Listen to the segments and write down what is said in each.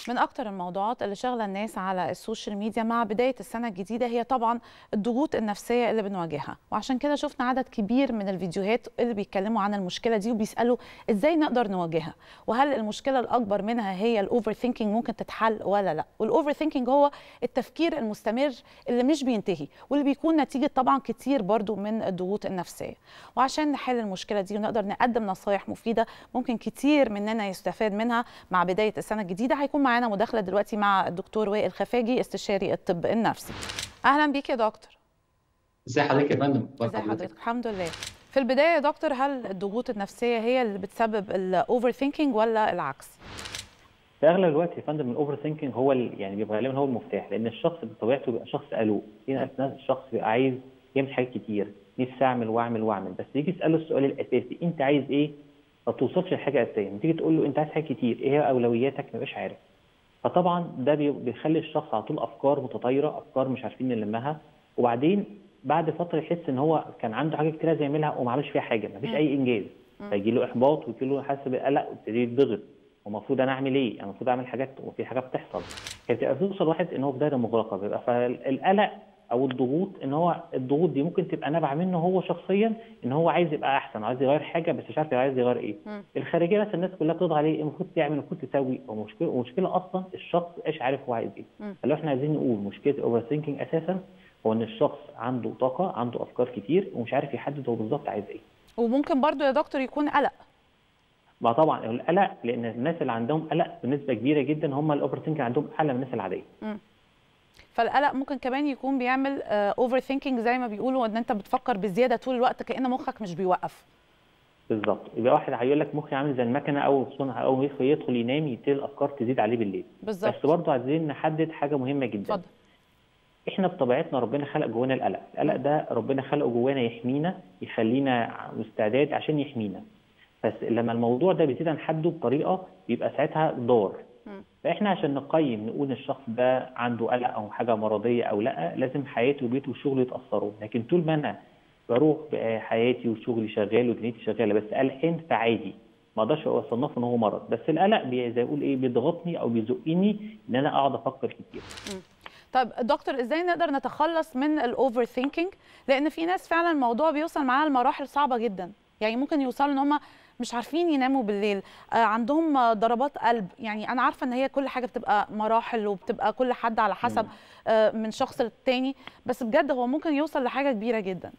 من أكتر الموضوعات اللي شغلة الناس على السوشيال ميديا مع بداية السنة الجديدة هي طبعا الضغوط النفسية اللي بنواجهها وعشان كده شفنا عدد كبير من الفيديوهات اللي بيتكلموا عن المشكلة دي وبيسألوا إزاي نقدر نواجهها وهل المشكلة الأكبر منها هي الأوفر ثينكينج ممكن تتحل ولا لا والأوفر ثينكينج هو التفكير المستمر اللي مش بينتهي واللي بيكون نتيجة طبعا كتير برضو من الضغوط النفسية وعشان نحل المشكلة دي ونقدر نقدم نصايح مفيدة ممكن كتير مننا يستفاد منها مع بداية السنة الجديدة هيكون معانا مداخلة دلوقتي مع الدكتور وائل خفاجي استشاري الطب النفسي أهلا بيك يا دكتور ازي حضرتك يا فندم ازي حضرتك الحمد لله في البداية يا دكتور هل الضغوط النفسية هي اللي بتسبب الأوفر ثينكينج ولا العكس؟ في اغلب الوقت يا فندم الاوفر ثينكينج هو ال... يعني بيبقى غالبا هو المفتاح لان الشخص بطبيعته بيبقى شخص قلق في ناس الشخص بيبقى عايز يعمل حاجات كتير نفسي اعمل واعمل واعمل بس يجي تساله السؤال الاساسي انت عايز ايه؟ ما توصلش لحاجه اساسيه تيجي تقول له انت عايز حاجات كتير ايه هي اولوياتك ما بيبقاش عارف فطبعا ده بي... بيخلي الشخص على طول افكار متطايره افكار مش عارفين نلمها وبعدين بعد فتره يحس ان هو كان عنده حاجات كتير عايز يعملها وما عملش فيها حاجه ما فيش اي انجاز فيجي له احباط ويجي له حاسس بالقلق ويبتدي يتضغط المفروض انا اعمل ايه؟ انا المفروض اعمل حاجات وفي حاجات بتحصل هي بتبقى بتوصل واحد ان هو في دايره مغلقه بيبقى فالقلق او الضغوط ان هو الضغوط دي ممكن تبقى نابعه منه هو شخصيا ان هو عايز يبقى احسن عايز يغير حاجه بس مش عارف عايز يغير ايه مم. الخارجيه بس الناس كلها بتضغط عليه المفروض تعمل المفروض تسوي ومشكله ومشكله اصلا الشخص مش عارف هو عايز ايه مم. فلو احنا عايزين نقول مشكله الاوفر ثينكينج اساسا هو ان الشخص عنده طاقه عنده افكار كتير ومش عارف يحدد هو بالظبط عايز ايه وممكن برضو يا دكتور يكون قلق ما طبعا القلق لان الناس اللي عندهم قلق بنسبه كبيره جدا هم الاوفر ثينكينج عندهم اعلى من الناس العاديه فالقلق ممكن كمان يكون بيعمل اوفر ثينكينج زي ما بيقولوا ان انت بتفكر بزياده طول الوقت كأن مخك مش بيوقف بالظبط يبقى واحد هيقول لك مخي عامل زي المكنه اول خصوصا اول ما يدخل يدخل ينام يبتدي الافكار تزيد عليه بالليل بالظبط بس برضه عايزين نحدد حاجه مهمه جدا اتفضل احنا بطبيعتنا ربنا خلق جوانا القلق القلق ده ربنا خلقه جوانا يحمينا يخلينا مستعداد عشان يحمينا بس لما الموضوع ده بيزيد عن حده بطريقه بيبقى ساعتها ضار مم. فاحنا عشان نقيم نقول الشخص ده عنده قلق او حاجه مرضيه او لا لازم حياته وبيته وشغله يتاثروا لكن طول ما انا بروح بحياتي وشغلي شغال ودنيتي شغاله بس قلقان فعادي ما اقدرش اصنفه ان هو مرض بس القلق بي- زي ما يقول ايه بيضغطني او بيزقني ان انا اقعد افكر كتير طب دكتور ازاي نقدر نتخلص من الاوفر ثينكينج لان في ناس فعلا الموضوع بيوصل معاها لمراحل صعبه جدا يعني ممكن يوصلوا ان هم مش عارفين يناموا بالليل آه عندهم آه، ضربات قلب يعني انا عارفه ان هي كل حاجه بتبقى مراحل وبتبقى كل حد على حسب آه من شخص للتاني بس بجد هو ممكن يوصل لحاجه كبيره جدا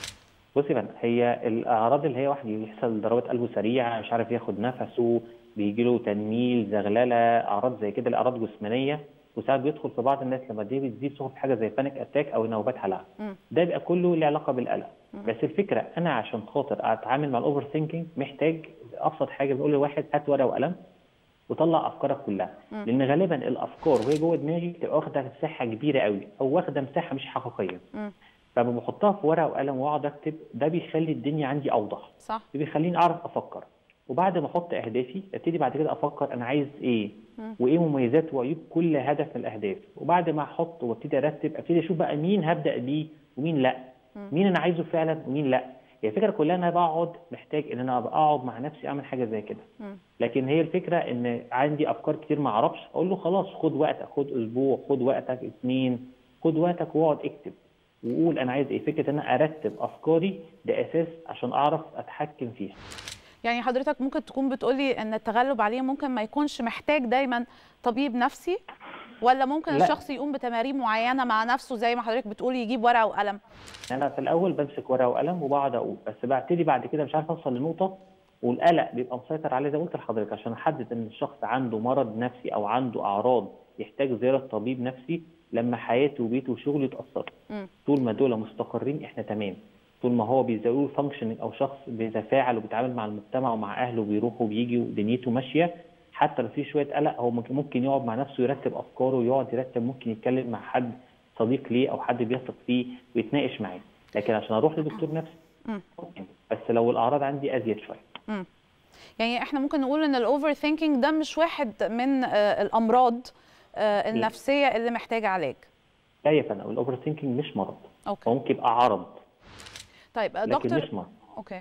بصي بقى هي الاعراض اللي هي واحد يحصل ضربات قلبه سريعه مش عارف ياخد نفسه بيجي له تنميل زغلله اعراض زي كده الاعراض جسمانيه وساعات بيدخل في بعض الناس لما دي بتزيد تدخل في حاجه زي بانيك اتاك او نوبات هلع مم. ده بيبقى كله له علاقه بالقلق مم. بس الفكره انا عشان خاطر اتعامل مع الاوفر ثينكينج محتاج ابسط حاجه بنقول لواحد هات ورقه وقلم وطلع افكارك كلها مم. لان غالبا الافكار وهي جوه دماغي بتبقى واخده مساحه كبيره قوي او واخده مساحه مش حقيقيه مم. فلما بحطها في ورقه وقلم واقعد اكتب ده بيخلي الدنيا عندي اوضح صح بيخليني اعرف افكر وبعد ما احط اهدافي ابتدي بعد كده افكر انا عايز ايه مم. وايه مميزات وعيوب كل هدف من الاهداف وبعد ما احط وابتدي ارتب ابتدي اشوف بقى مين هبدا بيه ومين لا مم. مين انا عايزه فعلا ومين لا هي الفكره كلها ان انا بقعد محتاج ان انا ابقى اقعد مع نفسي اعمل حاجه زي كده مم. لكن هي الفكره ان عندي افكار كتير ما اعرفش اقول له خلاص خد وقتك خد اسبوع خد وقتك اثنين خد وقتك واقعد اكتب وقول انا عايز ايه فكره ان انا ارتب افكاري ده اساس عشان اعرف اتحكم فيها يعني حضرتك ممكن تكون بتقولي ان التغلب عليه ممكن ما يكونش محتاج دايما طبيب نفسي ولا ممكن لا. الشخص يقوم بتمارين معينه مع نفسه زي ما حضرتك بتقولي يجيب ورقه وقلم انا في الاول بمسك ورقه وقلم وبقعد اقول بس ببتدي بعد كده مش عارف اوصل لنقطه والقلق بيبقى مسيطر عليه زي ما قلت لحضرتك عشان احدد ان الشخص عنده مرض نفسي او عنده اعراض يحتاج زياره طبيب نفسي لما حياته وبيته وشغله يتاثروا مم. طول ما دول مستقرين احنا تمام طول ما هو بيزودوا فانكشننج او شخص بيتفاعل وبيتعامل مع المجتمع ومع اهله وبيروح وبيجي ودنيته ماشيه حتى لو في شويه قلق هو ممكن ممكن يقعد مع نفسه يرتب افكاره ويقعد يرتب ممكن يتكلم مع حد صديق ليه او حد بيثق فيه ويتناقش معاه لكن عشان اروح لدكتور نفسي مم. ممكن بس لو الاعراض عندي ازيد شويه مم. يعني احنا ممكن نقول ان الاوفر ثينكينج ده مش واحد من آه، الامراض آه، النفسيه اللي محتاجه علاج لا يا فندم الاوفر ثينكينج مش مرض اوكي هو ممكن يبقى عرض طيب آه، لكن دكتور مش مرض اوكي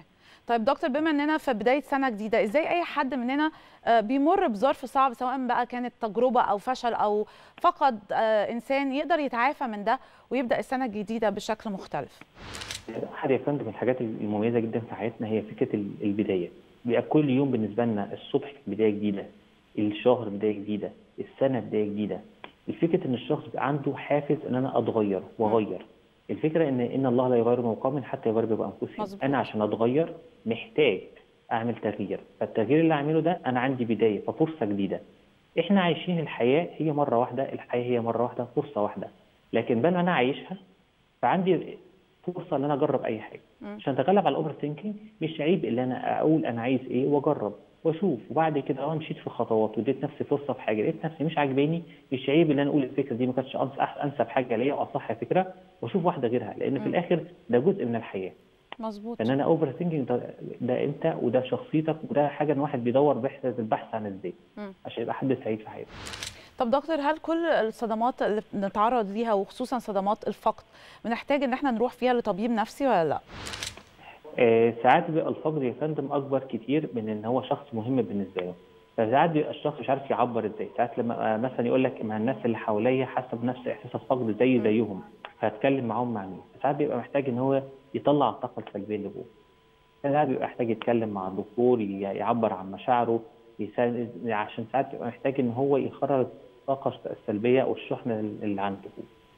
طيب دكتور بما اننا في بدايه سنه جديده ازاي اي حد مننا آه، بيمر بظرف صعب سواء بقى كانت تجربه او فشل او فقد آه، انسان يقدر يتعافى من ده ويبدا السنه الجديده بشكل مختلف احد يا فندم الحاجات المميزه جدا في حياتنا هي فكره ال- البدايه بيبقى كل يوم بالنسبه لنا الصبح بدايه جديده الشهر بدايه جديده السنه بدايه جديده الفكره ان الشخص يبقى عنده حافز ان انا اتغير واغير الفكره ان ان الله لا يغير ما قوم حتى يغيروا بانفسهم مظبوط. انا عشان اتغير محتاج اعمل تغيير فالتغيير اللي اعمله ده انا عندي بدايه ففرصه جديده احنا عايشين الحياه هي مره واحده الحياه هي مره واحده فرصه واحده لكن بل انا عايشها فعندي فرصه ان انا اجرب اي حاجه مم. عشان اتغلب على الاوفر ثينكينج مش عيب ان انا اقول انا عايز ايه واجرب واشوف وبعد كده اه مشيت في خطوات واديت نفسي فرصه في حاجه لقيت نفسي مش عاجباني مش عيب ان انا اقول الفكره دي ما كانتش أنس- أح- انسب حاجه ليا واصح فكره واشوف واحده غيرها لان في مم. الاخر ده جزء من الحياه مظبوط فان انا اوفر ثينكينج ده, ده انت وده شخصيتك وده حاجه ان واحد بيدور بيحث البحث عن الذات مم. عشان يبقى حد سعيد في حياته طب دكتور هل كل الصدمات اللي بنتعرض ليها وخصوصا صدمات الفقد بنحتاج ان احنا نروح فيها لطبيب نفسي ولا لا آه، ساعات بيبقى الفقد يا فندم اكبر كتير من ان هو شخص مهم بالنسبه له فساعات بيبقى الشخص مش عارف يعبر ازاي ساعات لما آه، مثلا يقول لك ما الناس اللي حواليا حاسه بنفس احساس الفقد زي زيهم فهتكلم معاهم مع مين ساعات بيبقى محتاج ان هو يطلع الطاقه السلبيه اللي جوه ساعات بيبقى محتاج يتكلم مع الدكتور ي- يعبر عن مشاعره يساعد عشان ساعات بيبقى محتاج ان هو يخرج الطاقه السلبيه او الشحنه اللي عنده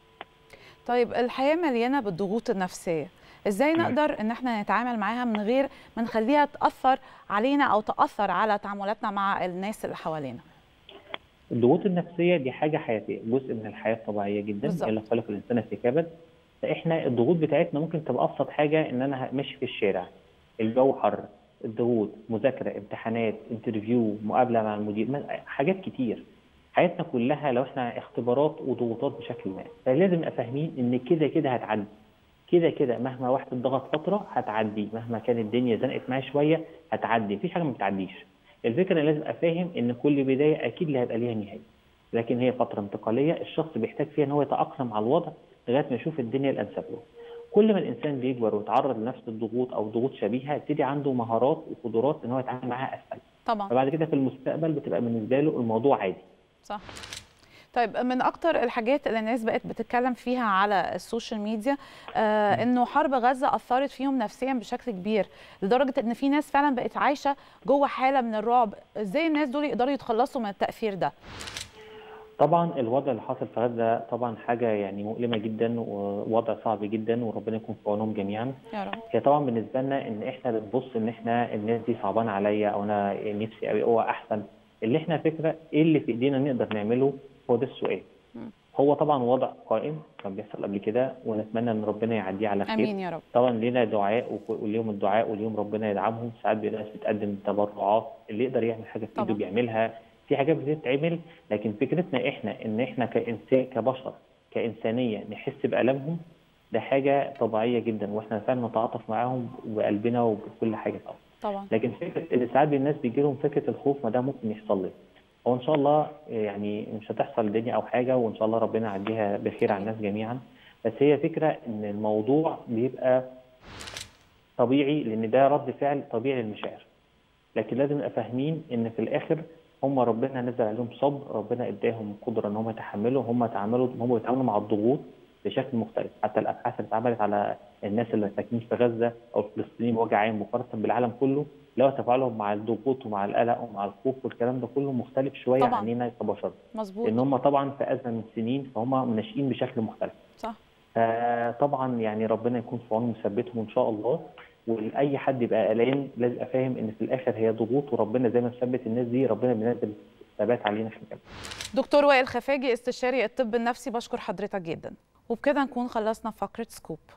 طيب الحياه مليانه بالضغوط النفسيه ازاي مم. نقدر ان احنا نتعامل معاها من غير ما نخليها تاثر علينا او تاثر على تعاملاتنا مع الناس اللي حوالينا الضغوط النفسيه دي حاجه حياتيه جزء من الحياه الطبيعيه جدا بالظبط. اللي خلق الانسان في كبد فاحنا الضغوط بتاعتنا ممكن تبقى ابسط حاجه ان انا ماشي في الشارع الجو حر الضغوط مذاكره امتحانات انترفيو مقابله مع المدير ما- حاجات كتير حياتنا كلها لو احنا اختبارات وضغوطات بشكل ما فلازم نبقى فاهمين ان كده كده هتعدي كده كده مهما واحد اتضغط فتره هتعدي مهما كانت الدنيا زنقت معاه شويه هتعدي مفيش حاجه ما بتعديش الفكره ان لازم ابقى فاهم ان كل بدايه اكيد اللي هيبقى ليها نهايه لكن هي فتره انتقاليه الشخص بيحتاج فيها ان هو يتاقلم على الوضع لغايه ما يشوف الدنيا الانسب له كل ما الانسان بيكبر ويتعرض لنفس الضغوط او ضغوط شبيهه يبتدي عنده مهارات وقدرات ان هو يتعامل معاها اسهل طبعا فبعد كده في المستقبل بتبقى بالنسبه له الموضوع عادي صح طيب من اكتر الحاجات اللي الناس بقت بتتكلم فيها على السوشيال ميديا آه انه حرب غزه اثرت فيهم نفسيا بشكل كبير لدرجه ان في ناس فعلا بقت عايشه جوه حاله من الرعب ازاي الناس دول يقدروا يتخلصوا من التاثير ده طبعا الوضع اللي حاصل في غزه طبعا حاجه يعني مؤلمه جدا ووضع صعب جدا وربنا يكون في عونهم جميعا يا رب هي طبعا بالنسبه لنا ان احنا بنبص ان احنا الناس دي صعبان عليا او انا نفسي قوي هو احسن اللي احنا فكره ايه اللي في ايدينا نقدر نعمله هو ده السؤال مم. هو طبعا وضع قائم كان بيحصل قبل كده ونتمنى ان ربنا يعديه على خير امين يا رب طبعا لينا دعاء وك- واليوم الدعاء واليوم ربنا يدعمهم ساعات بيبقى ناس بتقدم تبرعات اللي يقدر يعمل حاجه في ايده طبعا. بيعملها في حاجات بتتعمل لكن فكرتنا احنا ان احنا كانسان كبشر كانسانيه نحس بالامهم ده حاجه طبيعيه جدا واحنا فعلا نتعاطف معاهم بقلبنا وبكل حاجه طبعا طبعا لكن فكره ان ساعات الناس بيجي لهم فكره الخوف ما ده ممكن يحصل لي هو ان شاء الله يعني مش هتحصل الدنيا او حاجه وان شاء الله ربنا يعديها بخير على الناس جميعا بس هي فكره ان الموضوع بيبقى طبيعي لان ده رد فعل طبيعي للمشاعر لكن لازم نبقى فاهمين ان في الاخر هم ربنا نزل عليهم صبر ربنا اداهم قدره ان هم يتحملوا هم تعاملوا هم بيتعاملوا مع الضغوط بشكل مختلف حتى الابحاث اللي اتعملت على الناس اللي ساكنين في غزه او الفلسطينيين بوجه عام مقارنه بالعالم كله لو تفاعلهم مع الضغوط ومع القلق ومع الخوف والكلام ده كله مختلف شويه طبعاً. عننا كبشر مظبوط لان هم طبعا في ازمه من سنين فهم ناشئين بشكل مختلف صح فطبعا يعني ربنا يكون في عونهم ويثبتهم ان شاء الله واي حد يبقى قلقان لازم يبقى فاهم ان في الاخر هي ضغوط وربنا زي ما مثبت الناس دي ربنا بينزل ثبات علينا احنا كمان دكتور وائل خفاجي استشاري الطب النفسي بشكر حضرتك جدا وبكده نكون خلصنا فقره سكوب